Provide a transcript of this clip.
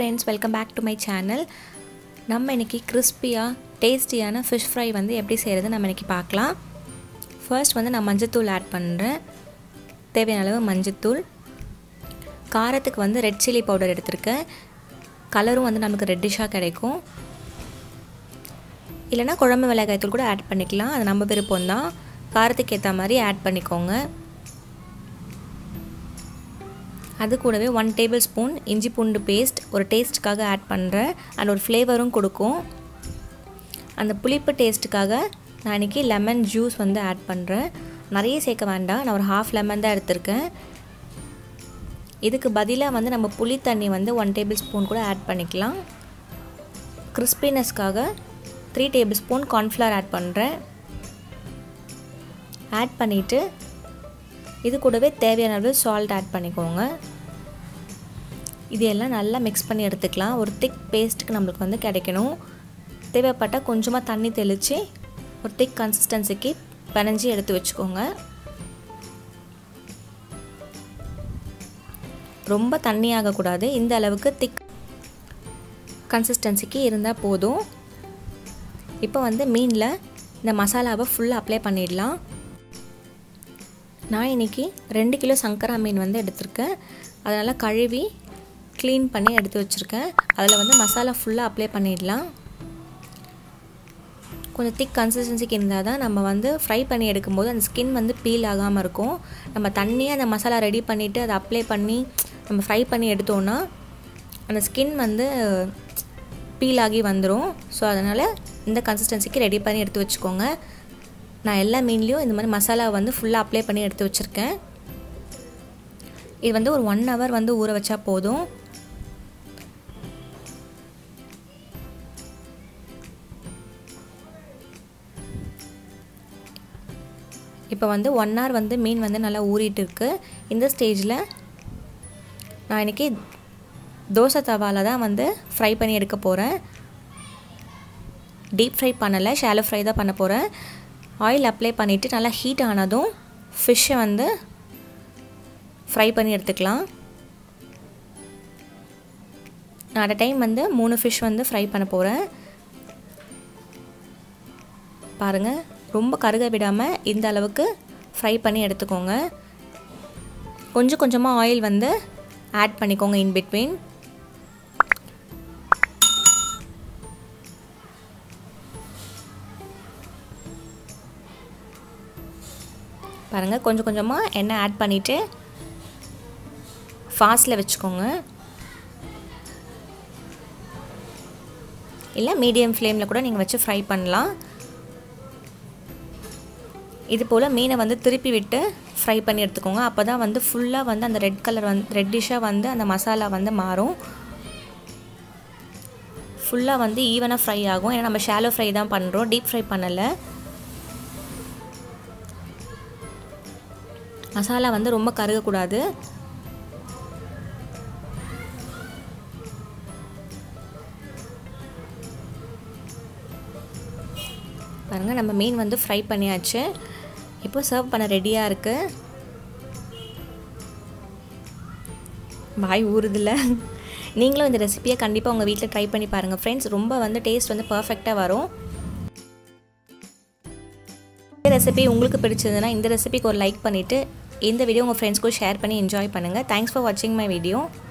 friends welcome back to my channel நம்ம இன்றைக்கி கிறிஸ்பியாக டேஸ்டியான ஃபிஷ் ஃப்ரை வந்து எப்படி செய்கிறது நம்ம இன்றைக்கி பார்க்கலாம் ஃபர்ஸ்ட் வந்து நான் மஞ்சத்தூள் ஆட் பண்ணுறேன் தேவையான அளவு மஞ்சத்தூள் காரத்துக்கு வந்து ரெட் சில்லி பவுடர் எடுத்திருக்கேன் கலரும் வந்து நமக்கு ரெட்டிஷாக கிடைக்கும் இல்லைனா குழம்பு மிளகாய் தூள் கூட ஆட் பண்ணிக்கலாம் அது நம்ம விருப்பம் தான் காரத்துக்கு ஏற்ற மாதிரி ஆட் பண்ணிக்கோங்க அது கூடவே ஒன் டேபிள் ஸ்பூன் இஞ்சி பூண்டு பேஸ்ட் ஒரு டேஸ்ட்டுக்காக ஆட் பண்ணுறேன் அண்ட் ஒரு ஃப்ளேவரும் கொடுக்கும் அந்த புளிப்பு டேஸ்ட்டுக்காக நான் இன்றைக்கி லெமன் ஜூஸ் வந்து ஆட் பண்ணுறேன் நிறைய சேர்க்க வேண்டாம் நான் ஒரு ஹாஃப் லெமன் தான் எடுத்திருக்கேன் இதுக்கு பதிலாக வந்து நம்ம புளி தண்ணி வந்து ஒன் டேபிள் ஸ்பூன் கூட ஆட் பண்ணிக்கலாம் கிறிஸ்பினஸ்க்காக three tablespoon cornflour add பண்ணுறேன் ஆட் பண்ணிவிட்டு இது கூடவே தேவையான அளவு சால்ட் ஆட் பண்ணிக்கோங்க இது எல்லாம் நல்லா மிக்ஸ் பண்ணி எடுத்துக்கலாம் ஒரு திக் பேஸ்ட்டுக்கு நம்மளுக்கு வந்து கிடைக்கணும் தேவைப்பட்டால் கொஞ்சமாக தண்ணி தெளித்து ஒரு திக் கன்சிஸ்டன்சிக்கு பிணைஞ்சி எடுத்து வச்சுக்கோங்க ரொம்ப தண்ணி ஆகக்கூடாது இந்த அளவுக்கு திக் கன்சிஸ்டன்சிக்கு இருந்தால் போதும் இப்போ வந்து மீனில் இந்த மசாலாவை ஃபுல்லாக அப்ளை பண்ணிடலாம் நான் இன்றைக்கி ரெண்டு கிலோ சங்கரா மீன் வந்து எடுத்திருக்கேன் அதனால் கழுவி க்ளீன் பண்ணி எடுத்து வச்சுருக்கேன் அதில் வந்து மசாலா ஃபுல்லாக அப்ளை பண்ணிடலாம் கொஞ்சம் திக் கன்சிஸ்டன்சிக்கு இருந்தால் தான் நம்ம வந்து ஃப்ரை பண்ணி எடுக்கும்போது அந்த ஸ்கின் வந்து பீல் ஆகாமல் இருக்கும் நம்ம தண்ணியாக அந்த மசாலா ரெடி பண்ணிவிட்டு அதை அப்ளை பண்ணி நம்ம ஃப்ரை பண்ணி எடுத்தோன்னா அந்த ஸ்கின் வந்து பீல் ஆகி வந்துடும் ஸோ அதனால் இந்த கன்சிஸ்டன்சிக்கு ரெடி பண்ணி எடுத்து வச்சுக்கோங்க நான் எல்லா மீன்லேயும் இந்த மாதிரி மசாலா வந்து ஃபுல்லாக அப்ளை பண்ணி எடுத்து வச்சுருக்கேன் இது வந்து ஒரு ஒன் ஹவர் வந்து ஊற வச்சா போதும் இப்போ வந்து ஒன் ஹவர் வந்து மீன் வந்து நல்லா ஊறிட்டு இருக்கு இந்த ஸ்டேஜில் நான் இன்றைக்கி தோசை தவாவில் தான் வந்து ஃப்ரை பண்ணி எடுக்க போகிறேன் டீப் ஃப்ரை பண்ணலை ஷாலோ ஃப்ரை தான் பண்ண போகிறேன் ஆயில் அப்ளை பண்ணிவிட்டு நல்லா ஹீட் ஆனதும் ஃபிஷ்ஷை வந்து ஃப்ரை பண்ணி எடுத்துக்கலாம் நான் அட் டைம் வந்து மூணு ஃபிஷ் வந்து ஃப்ரை பண்ண போகிறேன் பாருங்கள் ரொம்ப கருக விடாமல் இந்த அளவுக்கு ஃப்ரை பண்ணி எடுத்துக்கோங்க கொஞ்சம் கொஞ்சமாக ஆயில் வந்து ஆட் பண்ணிக்கோங்க இன் பிட்வீன் பாருங்கள் கொஞ்சம் கொஞ்சமாக எண்ணெய் ஆட் பண்ணிவிட்டு ஃபாஸ்ட்டில் வச்சுக்கோங்க இல்லை மீடியம் ஃப்ளேமில் கூட நீங்கள் வச்சு ஃப்ரை பண்ணலாம் இது போல் மீனை வந்து திருப்பி விட்டு ஃப்ரை பண்ணி எடுத்துக்கோங்க அப்போ தான் வந்து ஃபுல்லாக வந்து அந்த ரெட் கலர் வந்து ரெட்டிஷாக வந்து அந்த மசாலா வந்து மாறும் ஃபுல்லாக வந்து ஈவனாக ஃப்ரை ஆகும் ஏன்னா நம்ம ஷாலோ ஃப்ரை தான் பண்ணுறோம் டீப் ஃப்ரை பண்ணலை மசாலா வந்து ரொம்ப கருகக்கூடாது பாருங்கள் நம்ம மீன் வந்து ஃப்ரை பண்ணியாச்சு இப்போ சர்வ் பண்ண ரெடியாக இருக்குது வாய் ஊறுதில்ல நீங்களும் இந்த ரெசிப்பியை கண்டிப்பாக உங்கள் வீட்டில் ட்ரை பண்ணி பாருங்கள் ஃப்ரெண்ட்ஸ் ரொம்ப வந்து டேஸ்ட் வந்து பர்ஃபெக்டாக வரும் இந்த ரெசிபி உங்களுக்கு பிடிச்சதுன்னா இந்த ரெசிபிக்கு ஒரு லைக் பண்ணிவிட்டு இந்த வீடியோ உங்கள் ஃப்ரெண்ட்ஸ்க்கும் ஷேர் பண்ணி என்ஜாய் பண்ணுங்கள் தேங்க்ஸ் ஃபார் வாட்சிங் மை வீடியோ